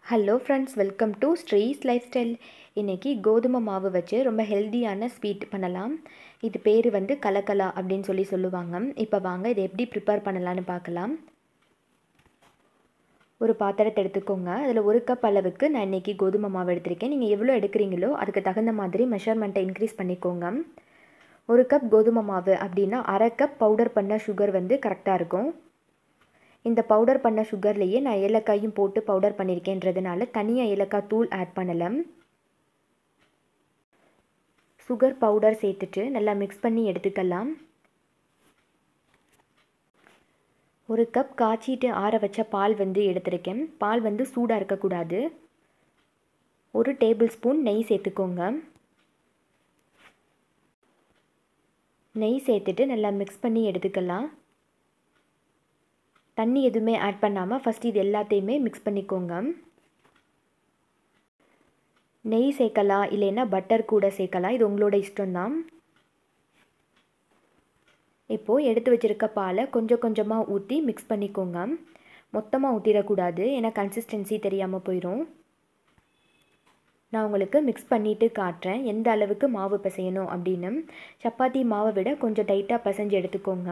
hello friends welcome to ஸ்ட்ரீஸ் lifestyle இன்றைக்கி கோதுமை மாவு வச்சு ரொம்ப ஹெல்த்தியான ஸ்வீட் பண்ணலாம் இது பேர் வந்து கலக்கலா அப்படின்னு சொல்லி சொல்லுவாங்க இப்போ வாங்க இதை எப்படி ப்ரிப்பேர் பண்ணலான்னு பார்க்கலாம் ஒரு பாத்திரத்தை எடுத்துக்கோங்க அதில் ஒரு கப் அளவுக்கு நான் இன்றைக்கி கோதுமை மாவு எடுத்திருக்கேன் நீங்கள் எவ்வளோ எடுக்கிறீங்களோ அதுக்கு தகுந்த மாதிரி மெஷர்மெண்ட்டை இன்க்ரீஸ் பண்ணிக்கோங்க ஒரு கப் கோதுமை மாவு அப்படின்னா அரை கப் பவுடர் பண்ண சுகர் வந்து கரெக்டாக இருக்கும் இந்த பவுடர் பண்ண சுகர்லேயே நான் ஏலக்காயும் போட்டு பவுடர் பண்ணியிருக்கேன்றதுனால தனியாக ஏலக்காய் தூள் ஆட் பண்ணலை சுகர் பவுடர் சேர்த்துட்டு நல்லா மிக்ஸ் பண்ணி எடுத்துக்கலாம் ஒரு கப் காய்ச்சிட்டு ஆற வச்ச பால் வந்து எடுத்திருக்கேன் பால் வந்து சூடாக இருக்கக்கூடாது ஒரு டேபிள் ஸ்பூன் நெய் சேர்த்துக்கோங்க நெய் சேர்த்துட்டு நல்லா மிக்ஸ் பண்ணி எடுத்துக்கலாம் தண்ணி எதுவுமே ஆட் பண்ணாமல் ஃபஸ்ட் இது எல்லாத்தையுமே மிக்ஸ் பண்ணிக்கோங்க நெய் சேர்க்கலாம் இல்லைன்னா பட்டர் கூட சேர்க்கலாம் இது உங்களோட இஷ்டம்தான் இப்போது எடுத்து வச்சுருக்க பாலை கொஞ்சம் கொஞ்சமாக ஊற்றி மிக்ஸ் பண்ணிக்கோங்க மொத்தமாக ஊற்றிடக்கூடாது ஏன்னா கன்சிஸ்டன்சி தெரியாமல் போயிடும் நான் உங்களுக்கு மிக்ஸ் பண்ணிவிட்டு காட்டுறேன் எந்த அளவுக்கு மாவு பிசையணும் அப்படின்னு சப்பாத்தி மாவை விட கொஞ்சம் டைட்டாக பிசைஞ்சு எடுத்துக்கோங்க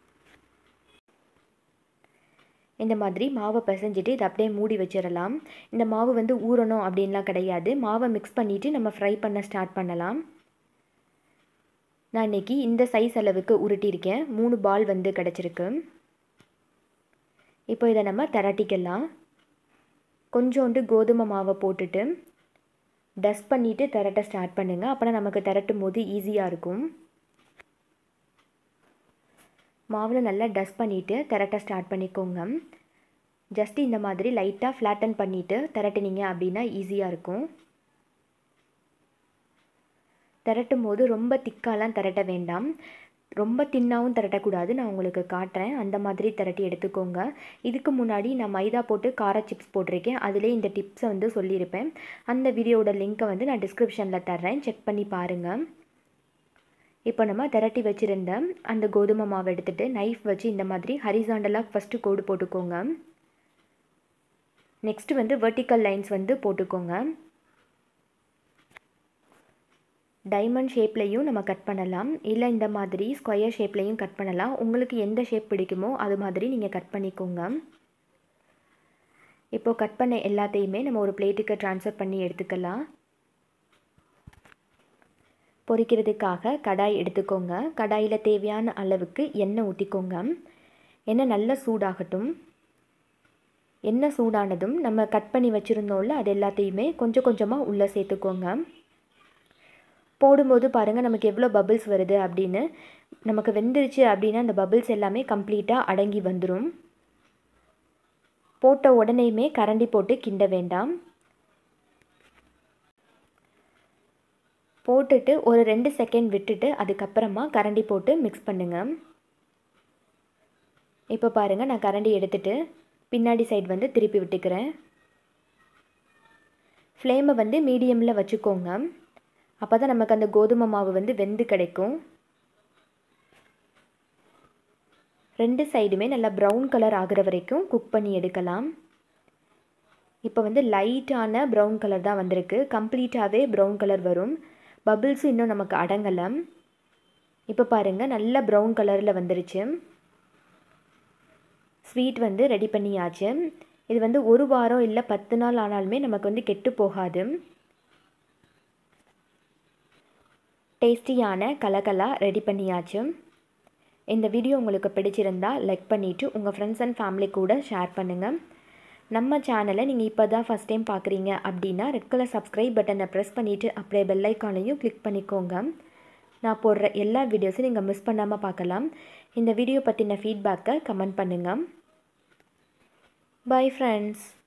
இந்த மாதிரி மாவை பிசைஞ்சிட்டு இதை அப்படியே மூடி வச்சிடலாம் இந்த மாவு வந்து ஊறணும் அப்படின்லாம் கிடையாது மாவை மிக்ஸ் பண்ணிவிட்டு நம்ம ஃப்ரை பண்ண ஸ்டார்ட் பண்ணலாம் நான் இன்றைக்கி இந்த சைஸ் அளவுக்கு உருட்டியிருக்கேன் மூணு பால் வந்து கிடச்சிருக்கு இப்போ இதை நம்ம திரட்டிக்கலாம் கொஞ்சோண்டு கோதுமை மாவை போட்டுட்டு டஸ்ட் பண்ணிவிட்டு திரட்ட ஸ்டார்ட் பண்ணுங்கள் அப்போனா நமக்கு திரட்டும் போது ஈஸியாக இருக்கும் மாவில் நல்லா டஸ்ட் பண்ணிவிட்டு திரட்ட ஸ்டார்ட் பண்ணிக்கோங்க ஜஸ்ட் இந்த மாதிரி லைட்டாக ஃப்ளாட்டன் பண்ணிவிட்டு திரட்டினீங்க அப்படின்னா ஈஸியாக இருக்கும் திரட்டும் போது ரொம்ப திக்காலாம் திரட்ட வேண்டாம் ரொம்ப தின்னாவும் திரட்டக்கூடாது நான் உங்களுக்கு காட்டுறேன் அந்த மாதிரி திரட்டி எடுத்துக்கோங்க இதுக்கு முன்னாடி நான் மைதா போட்டு கார சிப்ஸ் போட்டிருக்கேன் அதிலே இந்த டிப்ஸை வந்து சொல்லியிருப்பேன் அந்த வீடியோட லிங்க்கை வந்து நான் டிஸ்கிரிப்ஷனில் தர்றேன் செக் பண்ணி பாருங்கள் இப்போ நம்ம திரட்டி வச்சுருந்த அந்த கோதுமை மாவு எடுத்துகிட்டு நைஃப் வச்சு இந்த மாதிரி ஹரிசாண்டலாக ஃபஸ்ட்டு கோடு போட்டுக்கோங்க நெக்ஸ்ட்டு வந்து வெர்டிக்கல் லைன்ஸ் வந்து போட்டுக்கோங்க டைமண்ட் ஷேப்லேயும் நம்ம கட் பண்ணலாம் இல்லை இந்த மாதிரி ஸ்கொயர் ஷேப்லேயும் கட் பண்ணலாம் உங்களுக்கு எந்த ஷேப் பிடிக்குமோ அது மாதிரி நீங்கள் கட் பண்ணிக்கோங்க இப்போது கட் பண்ண எல்லாத்தையுமே நம்ம ஒரு பிளேட்டுக்கு ட்ரான்ஸ்ஃபர் பண்ணி எடுத்துக்கலாம் பொரிக்கிறதுக்காக கடாய் எடுத்துக்கோங்க கடாயில் தேவையான அளவுக்கு எண்ணெய் ஊற்றிக்கோங்க எண்ணெய் நல்லா சூடாகட்டும் எண்ணெய் சூடானதும் நம்ம கட் பண்ணி வச்சுருந்தோம்ல அது எல்லாத்தையுமே கொஞ்சம் கொஞ்சமாக உள்ளே சேர்த்துக்கோங்க போடும்போது பாருங்கள் நமக்கு எவ்வளோ பபிள்ஸ் வருது அப்படின்னு நமக்கு வெந்துருச்சு அப்படின்னா அந்த பபிள்ஸ் எல்லாமே கம்ப்ளீட்டாக அடங்கி வந்துடும் போட்ட உடனேயுமே கரண்டி போட்டு கிண்ட வேண்டாம் போட்டுட்டு ஒரு ரெண்டு செகண்ட் விட்டுட்டு அதுக்கப்புறமா கரண்டி போட்டு மிக்ஸ் பண்ணுங்கள் இப்போ பாருங்கள் நான் கரண்டி எடுத்துகிட்டு பின்னாடி சைடு வந்து திருப்பி விட்டுக்கிறேன் ஃப்ளேமை வந்து மீடியமில் வச்சுக்கோங்க அப்போ தான் நமக்கு அந்த கோதுமை மாவு வந்து வெந்து கிடைக்கும் ரெண்டு சைடுமே நல்லா ப்ரௌன் கலர் ஆகிற வரைக்கும் குக் பண்ணி எடுக்கலாம் இப்போ வந்து லைட்டான ப்ரௌன் கலர் தான் வந்திருக்கு கம்ப்ளீட்டாகவே ப்ரௌன் கலர் வரும் பபிள்ஸும் இன்னும் நமக்கு அடங்கலை இப்போ பாருங்கள் நல்ல ப்ரௌன் கலரில் வந்துருச்சு ஸ்வீட் வந்து ரெடி பண்ணியாச்சு இது வந்து ஒரு வாரம் இல்லை பத்து நாள் ஆனாலுமே நமக்கு வந்து கெட்டு போகாது டேஸ்டியான கலகலா ரெடி பண்ணியாச்சு இந்த வீடியோ உங்களுக்கு பிடிச்சிருந்தா லைக் பண்ணிவிட்டு உங்கள் ஃப்ரெண்ட்ஸ் அண்ட் ஃபேமிலி கூட ஷேர் பண்ணுங்கள் நம்ம சேனலை நீங்கள் இப்போ தான் ஃபஸ்ட் டைம் பார்க்குறீங்க அப்படின்னா ரெட் கலர் சப்ஸ்கிரைப் பட்டனை ப்ரெஸ் பண்ணிவிட்டு அப்படியே பெல் ஐக்கானையும் கிளிக் பண்ணிக்கோங்க நான் போடுற எல்லா வீடியோஸும் நீங்கள் மிஸ் பண்ணாமல் பார்க்கலாம் இந்த வீடியோ பற்றின ஃபீட்பேக்கை கமெண்ட் பண்ணுங்கள் பாய் ஃப்ரெண்ட்ஸ்